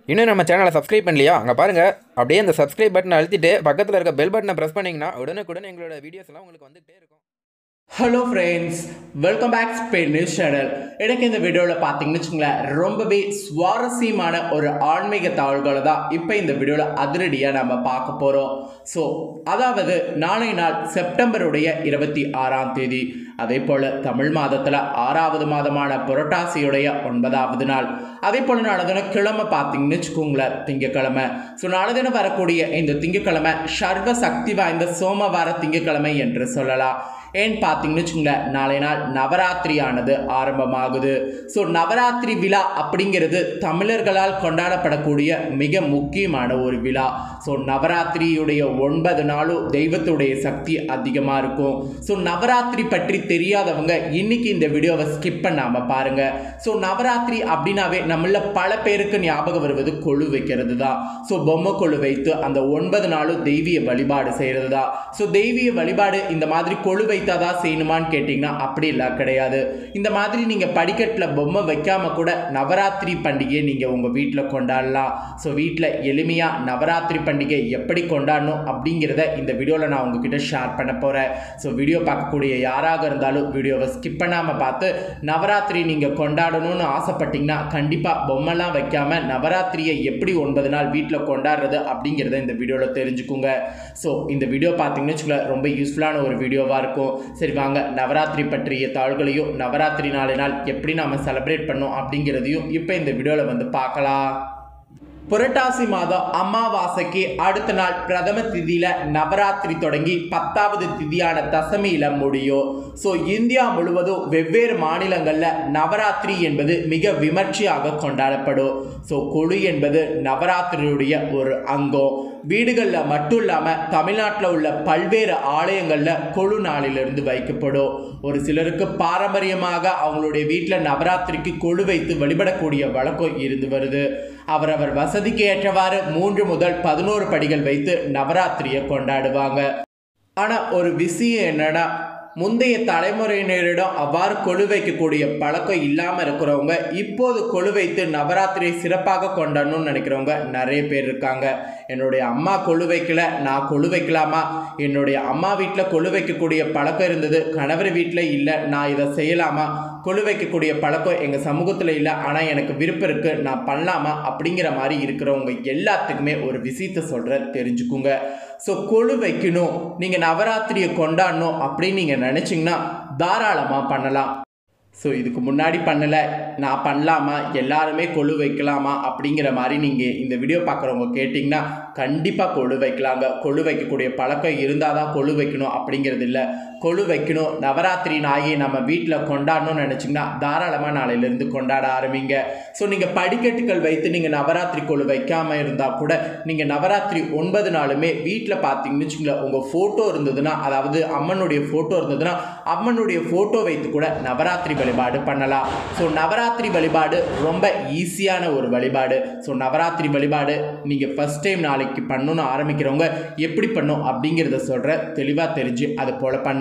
இன்னும் நம்ம சேனலை சப்ஸ்கிரைப் பண்ணலையா அங்கே பாருங்கள் அப்படியே அந்த சப்ஸ்கிரைப் பட்டனை அழுத்திட்டு பக்கத்தில் இருக்க பெல் பட்டனை ப்ரெஸ் பண்ணிங்கன்னா உடனுக்குடன் எங்களோட வீடியோஸ் எல்லாம் உங்களுக்கு வந்துகிட்டே இருக்கும் hello friends welcome back Spain news channel எனக்கு இந்த வீடியோவில் பார்த்தீங்கன்னு வச்சுங்களேன் ரொம்பவே சுவாரஸ்யமான ஒரு ஆன்மீக தகவல்களை தான் இப்போ இந்த வீடியோவில் அதிரடியாக நம்ம பார்க்க போகிறோம் ஸோ அதாவது நாளை நாள் செப்டம்பருடைய இருபத்தி ஆறாம் தேதி அதே போல் தமிழ் மாதத்தில் ஆறாவது மாதமான புரட்டாசியுடைய ஒன்பதாவது நாள் அதே போல் நாளை தினம் கிழமை பார்த்தீங்கன்னு வச்சுக்கோங்களேன் திங்கக்கிழமை ஸோ நாளை தினம் வரக்கூடிய இந்த திங்கக்கிழமை சர்வ சக்தி வாய்ந்த சோமவார திங்கக்கிழமை என்று சொல்லலாம் ஏன்னு பார்த்தீங்கன்னு வச்சுங்களேன் நாளை நாள் நவராத்திரியானது ஆரம்பமாகுது ஸோ நவராத்திரி விழா அப்படிங்கிறது தமிழர்களால் கொண்டாடப்படக்கூடிய மிக முக்கியமான ஒரு விழா ஸோ நவராத்திரியுடைய ஒன்பது நாளும் தெய்வத்துடைய சக்தி அதிகமாக இருக்கும் ஸோ நவராத்திரி பற்றி தெரியாதவங்க இன்னைக்கு இந்த வீடியோவை ஸ்கிப் பண்ணாமல் பாருங்க ஸோ நவராத்திரி அப்படின்னாவே நம்மள பல பேருக்கு ஞாபகம் வருவது கொழு வைக்கிறது தான் ஸோ பொம்மை கொழு வைத்து அந்த ஒன்பது நாளும் தெய்வீக வழிபாடு செய்கிறது தான் ஸோ தெய்வீக வழிபாடு இந்த மாதிரி கொழு வைத்தாதான் செய்யணுமான்னு கேட்டிங்கன்னா அப்படி இல்லை கிடையாது இந்த மாதிரி நீங்கள் படிக்கட்டில் பொம்மை வைக்காம கூட நவராத்திரி பண்டிகையை நீங்கள் உங்கள் வீட்டில் கொண்டாடலாம் ஸோ வீட்டில் எளிமையாக நவராத்திரி பண்டிகை எப்படி கொண்டாடணும் அப்படிங்கிறத இந்த வீடியோவில் நான் உங்ககிட்ட ஷேர் பண்ண போகிறேன் ஸோ வீடியோ பார்க்கக்கூடிய யாராக இருந்தாலும் வீடியோவை ஸ்கிப் பண்ணாமல் பார்த்து நவராத்திரி நீங்கள் கொண்டாடணும்னு ஆசைப்பட்டீங்கன்னா கண்டிப்பாக பொம்மைலாம் வைக்காம நவராத்திரியை எப்படி ஒன்பது நாள் வீட்டில் கொண்டாடுறது அப்படிங்கிறத இந்த வீடியோவில் தெரிஞ்சுக்குங்க ஸோ இந்த வீடியோ பார்த்தீங்கன்னு வச்சுக்கோங்களேன் ரொம்ப யூஸ்ஃபுல்லான ஒரு வீடியோவாக இருக்கும் சரி வாங்க நவராத்திரி பற்றிய தாள்களையும் நவராத்திரி நாளை நாள் எப்படி நாம் செலிப்ரேட் பண்ணோம் அப்படிங்கிறதையும் இப்போ இந்த வீடியோவில் வந்து பார்க்கலாம் புரட்டாசி மாதம் அமாவாசைக்கு அடுத்த நாள் பிரதம திதியில நவராத்திரி தொடங்கி பத்தாவது திதியான தசமியில முடியும் ஸோ இந்தியா முழுவதும் வெவ்வேறு மாநிலங்களில் நவராத்திரி என்பது மிக விமர்சையாக கொண்டாடப்படும் ஸோ கொழு என்பது நவராத்திரியுடைய ஒரு அங்கம் வீடுகளில் மட்டும் இல்லாமல் தமிழ்நாட்டில் உள்ள பல்வேறு ஆலயங்களில் கொழு நாளிலிருந்து வைக்கப்படும் ஒரு சிலருக்கு பாரம்பரியமாக அவங்களுடைய வீட்டில் நவராத்திரிக்கு கொழு வைத்து வழிபடக்கூடிய வழக்கம் இருந்து வருது அவரவர் வசதிக்கு ஏற்றவாறு மூன்று முதல் பதினோரு படிகள் வைத்து நவராத்திரியை கொண்டாடுவாங்க ஆனால் ஒரு விஷயம் என்னன்னா முந்தைய தலைமுறையினரிடம் அவ்வாறு கொழு வைக்கக்கூடிய பழக்கம் இல்லாமல் இருக்கிறவங்க இப்போது கொழு வைத்து நவராத்திரியை சிறப்பாக கொண்டாடணும்னு நினைக்கிறவங்க நிறைய பேர் இருக்காங்க என்னுடைய அம்மா கொழு வைக்கல நான் கொழு வைக்கலாமா என்னுடைய அம்மா வீட்டில் கொழு வைக்கக்கூடிய பழக்கம் இருந்தது கணவர் வீட்டில் இல்லை நான் இதை செய்யலாமா கொழு வைக்கக்கூடிய பழக்கம் எங்கள் சமூகத்தில் இல்லை ஆனால் எனக்கு விருப்பம் இருக்குது நான் பண்ணலாமா அப்படிங்கிற மாதிரி இருக்கிறவங்க எல்லாத்துக்குமே ஒரு விஷயத்தை சொல்கிறேன் தெரிஞ்சுக்குங்க ஸோ கொழு வைக்கணும் நீங்கள் நவராத்திரியை கொண்டாடணும் அப்படின்னு நீங்கள் நினச்சிங்கன்னா தாராளமாக பண்ணலாம் ஸோ இதுக்கு முன்னாடி பண்ணலை நான் பண்ணலாமா எல்லாருமே கொழு வைக்கலாமா அப்படிங்கிற மாதிரி நீங்கள் இந்த வீடியோ பார்க்குறவங்க கேட்டிங்கன்னா கண்டிப்பாக கொழு வைக்கலாங்க கொழு வைக்கக்கூடிய பழக்கம் இருந்தால் தான் கொழு வைக்கணும் அப்படிங்கிறது இல்லை கொழு வைக்கணும் நவராத்திரி நாயை நம்ம வீட்டில் கொண்டாடணும்னு நினச்சிங்கன்னா தாராளமாக நாளையிலேருந்து கொண்டாட ஆரம்பிங்க ஸோ நீங்கள் படிக்கட்டுகள் வைத்து நீங்கள் நவராத்திரி கொழு வைக்காமல் இருந்தால் கூட நீங்கள் நவராத்திரி ஒன்பது நாளுமே வீட்டில் பார்த்தீங்கன்னு வச்சுங்களேன் உங்கள் ஃபோட்டோ இருந்ததுன்னா அதாவது அம்மனுடைய ஃபோட்டோ இருந்ததுன்னா அம்மனுடைய ஃபோட்டோ வைத்து கூட நவராத்திரி வழிபாடு பண்ணலாம் ஸோ நவராத்திரி வழிபாடு ரொம்ப ஈஸியான ஒரு வழிபாடு ஸோ நவராத்திரி வழிபாடு நீங்கள் ஃபஸ்ட் டைம் நாளைக்கு பண்ணணும்னு ஆரம்பிக்கிறவங்க எப்படி பண்ணும் அப்படிங்கிறத சொல்கிற தெளிவாக தெரிஞ்சு அது போல் பண்ணுங்க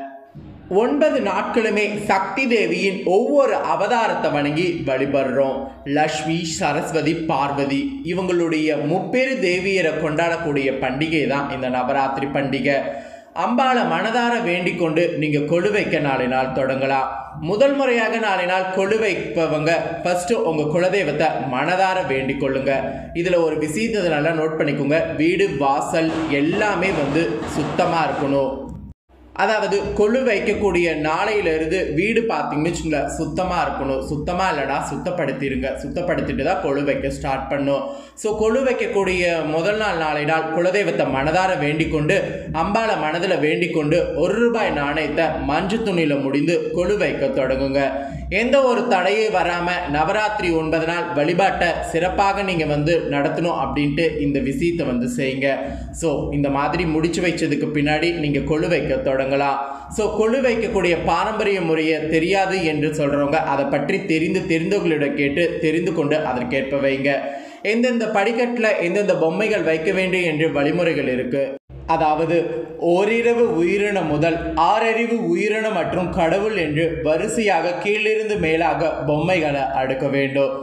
ஒன்பது நாட்களுமே சக்தி தேவியின் ஒவ்வொரு அவதாரத்தை வணங்கி வழிபடுறோம் லக்ஷ்மி சரஸ்வதி பார்வதி இவங்களுடைய முப்பெரு தேவியரை கொண்டாடக்கூடிய பண்டிகை தான் இந்த நவராத்திரி பண்டிகை அம்பால மனதார வேண்டிக் கொண்டு நீங்கள் கொழு வைக்க நாளை நாள் தொடங்கலாம் முதல் முறையாக நாளை நாள் கொழு வைப்பவங்க ஃபர்ஸ்ட் உங்க குலதெய்வத்தை மனதார வேண்டிக் கொள்ளுங்க இதுல ஒரு விஷயத்தை நல்லா நோட் பண்ணிக்கோங்க வீடு வாசல் எல்லாமே வந்து சுத்தமா இருக்கணும் அதாவது கொழு வைக்கக்கூடிய நாளையிலிருந்து வீடு பார்த்தீங்கன்னு வச்சுங்களேன் சுத்தமாக இருக்கணும் சுத்தமாக இல்லைனா சுத்தப்படுத்திடுங்க சுத்தப்படுத்திட்டு தான் கொழு வைக்க ஸ்டார்ட் பண்ணும் ஸோ கொழு வைக்கக்கூடிய முதல் நாள் நாளை நாள் குலதெய்வத்தை மனதார வேண்டிக் கொண்டு அம்பால மனதில் வேண்டிக் கொண்டு ஒரு ரூபாய் நாணயத்தை மஞ்சு துணியில் முடிந்து கொழு வைக்க தொடங்குங்க எந்த ஒரு தடையும் வராமல் நவராத்திரி ஒன்பது நாள் வழிபாட்டை சிறப்பாக நீங்கள் வந்து நடத்தணும் அப்படின்ட்டு இந்த விஷயத்தை வந்து செய்யுங்க ஸோ இந்த மாதிரி முடிச்சு வச்சதுக்கு பின்னாடி நீங்கள் கொழு வைக்க தொடங்கலாம் ஸோ கொழு வைக்கக்கூடிய பாரம்பரிய முறையை தெரியாது என்று சொல்கிறவங்க அதை பற்றி தெரிந்து தெரிந்தவர்களிடம் கேட்டு தெரிந்து கொண்டு அதற்கேற்ப வைங்க எந்தெந்த படிக்கட்டில் எந்தெந்த பொம்மைகள் வைக்க வேண்டும் என்று வழிமுறைகள் இருக்குது அதாவது ஓரிரவு உயிரினம் முதல் ஆறறிவு உயிரினம் மற்றும் கடவுள் என்று வரிசையாக கீழிருந்து மேலாக பொம்மைகளை அடுக்க வேண்டும்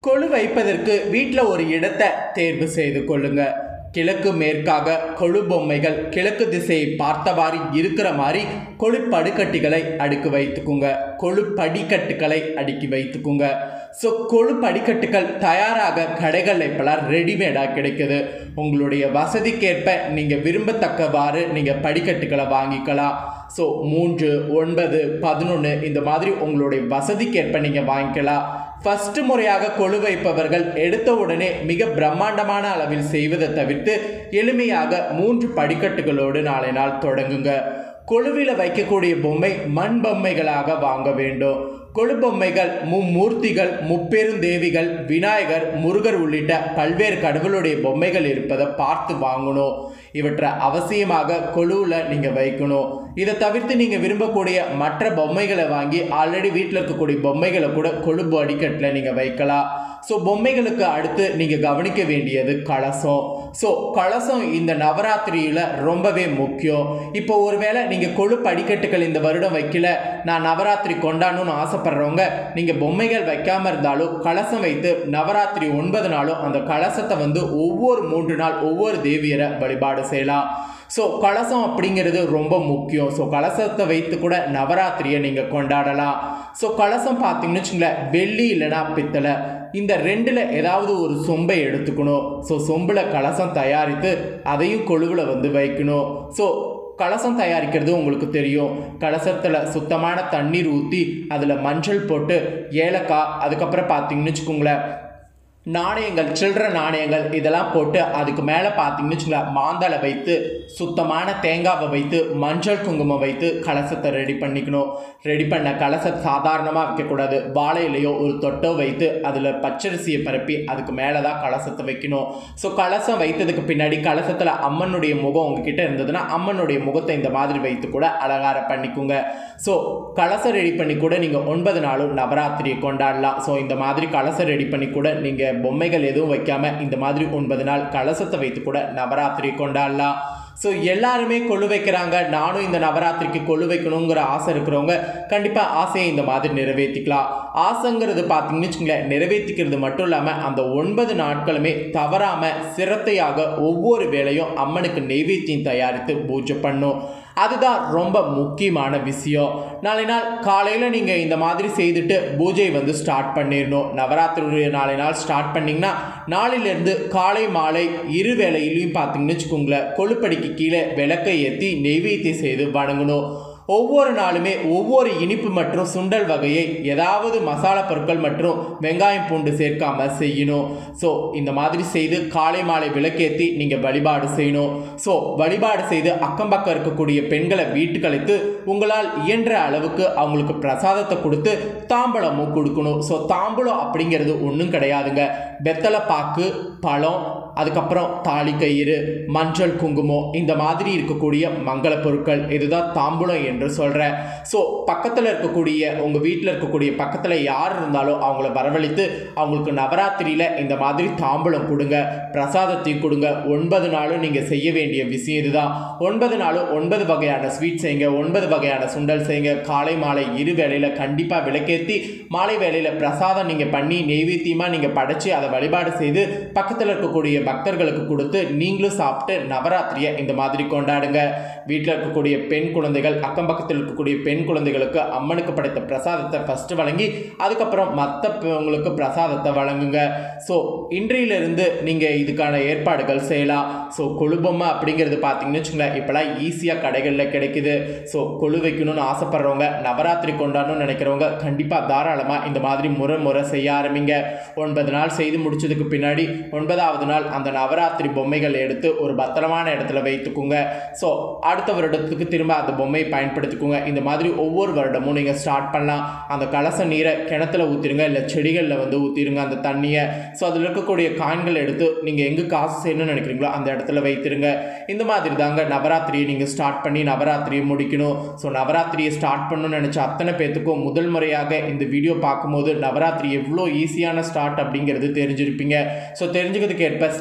கொலு வைப்பதற்கு வீட்டில் ஒரு இடத்தை தேர்வு செய்து கொள்ளுங்க கிழக்கு மேற்காக கொழு பொம்மைகள் கிழக்கு திசையை பார்த்தவாறு இருக்கிற மாதிரி கொழு படுக்கட்டிகளை அடுக்கி வைத்துக்குங்க கொழு படிக்கட்டுகளை அடுக்கி வைத்துக்குங்க ஸோ கொழு படிக்கட்டுகள் தயாராக கடைகளில் இப்போலாம் ரெடிமேடாக கிடைக்குது உங்களுடைய வசதிக்கேற்ப நீங்கள் விரும்பத்தக்கவாறு நீங்கள் படிக்கட்டுகளை வாங்கிக்கலாம் ஸோ மூன்று ஒன்பது பதினொன்று இந்த மாதிரி உங்களுடைய வசதிக்கேற்ப நீங்கள் வாங்கிக்கலாம் ஃபர்ஸ்ட் முறையாக கொழு வைப்பவர்கள் எடுத்த உடனே மிக பிரம்மாண்டமான அளவில் செய்வதை தவிர்த்து எளிமையாக மூன்று படிக்கட்டுகளோடு நாளை நாள் தொடங்குங்க கொழுவில் வைக்கக்கூடிய பொம்மை மண் பொம்மைகளாக வாங்க வேண்டும் கொழு பொம்மைகள் மும்மூர்த்திகள் முப்பெருந்தேவிகள் விநாயகர் முருகர் உள்ளிட்ட பல்வேறு கடவுளுடைய பொம்மைகள் இருப்பதை பார்த்து வாங்கணும் இவற்றை அவசியமாக கொழுவில் நீங்கள் வைக்கணும் இதை தவிர்த்து நீங்கள் விரும்பக்கூடிய மற்ற பொம்மைகளை வாங்கி ஆல்ரெடி வீட்டில் இருக்கக்கூடிய பொம்மைகளை கூட கொழும்பு அடிக்கட்டில் நீங்கள் வைக்கலாம் ஸோ பொம்மைகளுக்கு அடுத்து நீங்கள் கவனிக்க வேண்டியது கலசம் ஸோ கலசம் இந்த நவராத்திரியில் ரொம்பவே முக்கியம் இப்போ ஒருவேளை நீங்கள் கொழு படிக்கட்டுகள் இந்த வருடம் வைக்கல நான் நவராத்திரி கொண்டாடணும்னு ஆசைப்படுறவங்க நீங்கள் பொம்மைகள் வைக்காமல் இருந்தாலும் கலசம் வைத்து நவராத்திரி ஒன்பது நாளும் அந்த கலசத்தை வந்து ஒவ்வொரு மூன்று நாள் ஒவ்வொரு தேவியரை வழிபாடு செய்யலாம் ஸோ கலசம் அப்படிங்கிறது ரொம்ப முக்கியம் ஸோ கலசத்தை வைத்து கூட நவராத்திரியை நீங்கள் கொண்டாடலாம் ஸோ கலசம் பார்த்தீங்கன்னு வச்சுங்களேன் வெள்ளி இல்லைனா பித்தளை இந்த ரெண்டில் ஏதாவது ஒரு சொம்பை எடுத்துக்கணும் ஸோ சொம்பில் கலசம் தயாரித்து அதையும் கொழுவில் வந்து வைக்கணும் ஸோ கலசம் தயாரிக்கிறது உங்களுக்கு தெரியும் கலசத்தில் சுத்தமான தண்ணீர் ஊற்றி அதில் மஞ்சள் போட்டு ஏலக்காய் அதுக்கப்புறம் பார்த்தீங்கன்னு வச்சுக்கோங்களேன் நாணயங்கள் சில்லற நாணயங்கள் இதெல்லாம் போட்டு அதுக்கு மேலே பார்த்தீங்கன்னு வச்சுங்களேன் மாந்தலை வைத்து சுத்தமான தேங்காவை வைத்து மஞ்சள் குங்குமம் வைத்து கலசத்தை ரெடி பண்ணிக்கணும் ரெடி பண்ண கலசத்தை சாதாரணமாக வைக்கக்கூடாது வாழை இலையோ ஒரு தொட்டோ வைத்து அதில் பச்சரிசியை பரப்பி அதுக்கு மேலே தான் கலசத்தை வைக்கணும் ஸோ கலசம் வைத்ததுக்கு பின்னாடி கலசத்தில் அம்மனுடைய முகம் உங்ககிட்ட இருந்ததுன்னா அம்மனுடைய முகத்தை இந்த மாதிரி வைத்து கூட அலங்காரம் பண்ணிக்கோங்க ஸோ கலசம் ரெடி பண்ணி கூட நீங்கள் ஒன்பது நாளும் நவராத்திரியை கொண்டாடலாம் ஸோ இந்த மாதிரி கலசம் ரெடி பண்ணி கூட நீங்கள் பொம்மைகள் எதுவும் வைக்காம இந்த மாதிரி ஒன்பது நாள் கலசத்தை வைத்து கூட நவராத்திரி கொண்டாடலாம் ஸோ எல்லாருமே கொழு வைக்கிறாங்க நானும் இந்த நவராத்திரிக்கு கொழு வைக்கணுங்கிற ஆசை இருக்கிறவங்க கண்டிப்பாக ஆசையை இந்த மாதிரி நிறைவேற்றிக்கலாம் ஆசைங்கிறது பார்த்தீங்கன்னு வச்சுங்களேன் நிறைவேற்றிக்கிறது மட்டும் இல்லாமல் அந்த ஒன்பது நாட்களுமே தவறாமல் சிரத்தையாக ஒவ்வொரு வேளையும் அம்மனுக்கு நெய்வேத்தியம் தயாரித்து பூஜை பண்ணும் அதுதான் ரொம்ப முக்கியமான விஷயம் நாளை நாள் காலையில் நீங்கள் இந்த மாதிரி செய்துட்டு பூஜை வந்து ஸ்டார்ட் பண்ணிடணும் நவராத்திரி நாளை நாள் ஸ்டார்ட் பண்ணிங்கன்னா நாளிலிருந்து காலை மாலை இரு வேளையிலையும் பார்த்தீங்கன்னு வச்சுக்கோங்களேன் கொழுப்படிக்கு கீழே விளக்கை ஏற்றி நெய்வேத்தியம் செய்து வணங்கணும் ஒவ்வொரு நாளுமே ஒவ்வொரு இனிப்பு மற்றும் சுண்டல் வகையை ஏதாவது மசாலா பொருட்கள் மற்றும் வெங்காயம் பூண்டு சேர்க்காம செய்யணும் ஸோ இந்த மாதிரி செய்து காலை மாலை விளக்கேற்றி நீங்கள் வழிபாடு செய்யணும் ஸோ வழிபாடு செய்து அக்கம் பக்கம் இருக்கக்கூடிய பெண்களை வீட்டுக்கு அழைத்து உங்களால் இயன்ற அளவுக்கு அவங்களுக்கு பிரசாதத்தை கொடுத்து தாம்பழமும் கொடுக்கணும் ஸோ தாம்பூலம் அப்படிங்கிறது ஒன்றும் கிடையாதுங்க வெத்தலை பாக்கு பழம் அதுக்கப்புறம் தாலி கயிறு மஞ்சள் குங்குமம் இந்த மாதிரி இருக்கக்கூடிய மங்கள பொருட்கள் இதுதான் தாம்பூலம் என்று சொல்கிறேன் ஸோ பக்கத்தில் இருக்கக்கூடிய உங்கள் வீட்டில் இருக்கக்கூடிய பக்கத்தில் யார் இருந்தாலும் அவங்கள வரவழைத்து அவங்களுக்கு நவராத்திரியில் இந்த மாதிரி தாம்பூலம் கொடுங்க பிரசாதத்தையும் கொடுங்க ஒன்பது நாளும் நீங்கள் செய்ய வேண்டிய விஷயம் இதுதான் ஒன்பது நாளும் ஒன்பது வகையான ஸ்வீட் செய்யுங்க ஒன்பது வகையான சுண்டல் செய்யுங்க காலை மாலை இரு வேளையில் கண்டிப்பாக விளக்கேற்றி மாலை வேளையில் பிரசாதம் நீங்கள் பண்ணி நெய்வேத்தியமாக நீங்கள் படைச்சு அதை வழிபாடு செய்து பக்கத்தில் இருக்கக்கூடிய பக்தர்களுக்கு கொடுத்து நீங்களும் சாப்பிட்டு நவராத்திரியை இந்த மாதிரி கொண்டாடுங்க வீட்டில் இருக்கக்கூடிய பெண் குழந்தைகள் அக்கம் பக்கத்தில் இருக்கக்கூடிய பெண் குழந்தைகளுக்கு அம்மனுக்கு படைத்த பிரசாதத்தை ஃபஸ்ட்டு வழங்கி அதுக்கப்புறம் மற்றவங்களுக்கு பிரசாதத்தை வழங்குங்க ஸோ இன்றையிலிருந்து நீங்கள் இதுக்கான ஏற்பாடுகள் செய்யலாம் ஸோ கொழுபொம்மை அப்படிங்கிறது பார்த்தீங்கன்னு வச்சுங்களேன் இப்போலாம் ஈஸியாக கடைகளில் கிடைக்குது ஸோ கொழு வைக்கணும்னு ஆசைப்படுறவங்க நவராத்திரி கொண்டாடணும்னு நினைக்கிறவங்க கண்டிப்பாக தாராளமாக இந்த மாதிரி முறை முறை செய்ய ஆரம்பிங்க ஒன்பது நாள் செய்து முடிச்சதுக்கு பின்னாடி ஒன்பதாவது நாள் அந்த நவராத்திரி பொம்மைகள் எடுத்து ஒரு பத்திரமான இடத்துல வைத்துக்குங்க ஸோ அடுத்த வருடத்துக்கு திரும்ப அந்த பொம்மையை பயன்படுத்திக்கோங்க இந்த மாதிரி ஒவ்வொரு வருடமும் நீங்கள் ஸ்டார்ட் பண்ணலாம் அந்த கலச நீரை கிணத்துல ஊற்றிருங்க இல்லை செடிகளில் வந்து ஊற்றிருங்க அந்த தண்ணியை ஸோ அதில் இருக்கக்கூடிய காயின்கள் எடுத்து நீங்கள் எங்கே காசு செய்யணும்னு நினைக்கிறீங்களோ அந்த இடத்துல வைத்திருங்க இந்த மாதிரி தாங்க நவராத்திரியை நீங்கள் ஸ்டார்ட் பண்ணி நவராத்திரியை முடிக்கணும் ஸோ நவராத்திரியை ஸ்டார்ட் பண்ணணும்னு நினச்ச அத்தனை பேத்துக்கும் முதல் முறையாக இந்த வீடியோ பார்க்கும்போது நவராத்திரி எவ்வளோ ஈஸியான ஸ்டார்ட் அப்படிங்கிறது தெரிஞ்சிருப்பீங்க ஸோ தெரிஞ்சுக்கிறதுக்கு ஏற்ப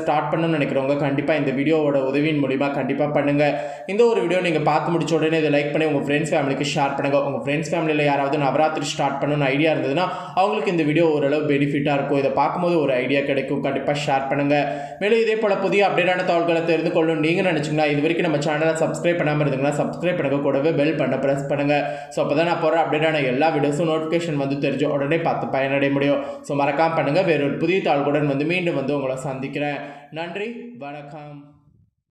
ஸ்டார்ட் பண்ணணும்னு நினைக்கிறவங்க கண்டிப்பாக இந்த வீடியோவோட உதவியின் மூலிமா கண்டிப்பாக பண்ணுங்கள் இந்த ஒரு வீடியோ நீங்கள் பார்த்து முடிச்ச உடனே இதை லைக் பண்ணி உங்கள் ஃப்ரெண்ட்ஸ் ஃபேமிலிக்கு ஷேர் பண்ணுங்கள் உங்கள் ஃப்ரெண்ட்ஸ் ஃபேமிலியில் யாராவது நவராத்திரி ஸ்டார்ட் பண்ணணும்னு ஐடியா இருந்ததுன்னா அவங்களுக்கு இந்த வீடியோ ஓரளவு பெனிஃபிட்டாக இருக்கும் இதை பார்க்கும்போது ஒரு ஐடியா கிடைக்கும் கண்டிப்பாக ஷேர் பண்ணுங்கள் மேலும் இதே போல் புதிய அப்டேட்டான தகவல்களை தெரிந்து கொள்ளணும் நீங்கள் நினச்சிங்கன்னா இது வரைக்கும் நம்ம சேனலை சப்ஸ்கிரைப் பண்ணாமல் இருந்தீங்கன்னா சப்ஸ்கிரைப் பண்ணுங்க கூடவே பெல் பண்ண ப்ரெஸ் பண்ணுங்கள் ஸோ அப்போ தான் நான் போகிற அப்டேட்டான எல்லா வீடியோஸும் நோட்டிஃபிகேஷன் வந்து தெரிஞ்சு உடனே பார்த்து பயனடைய முடியும் ஸோ மறக்காம பண்ணுங்கள் வேறொரு புதிய தாள்களுடன் வந்து மீண்டும் வந்து உங்களை சந்திக்கிறேன் நன்றி வணக்கம்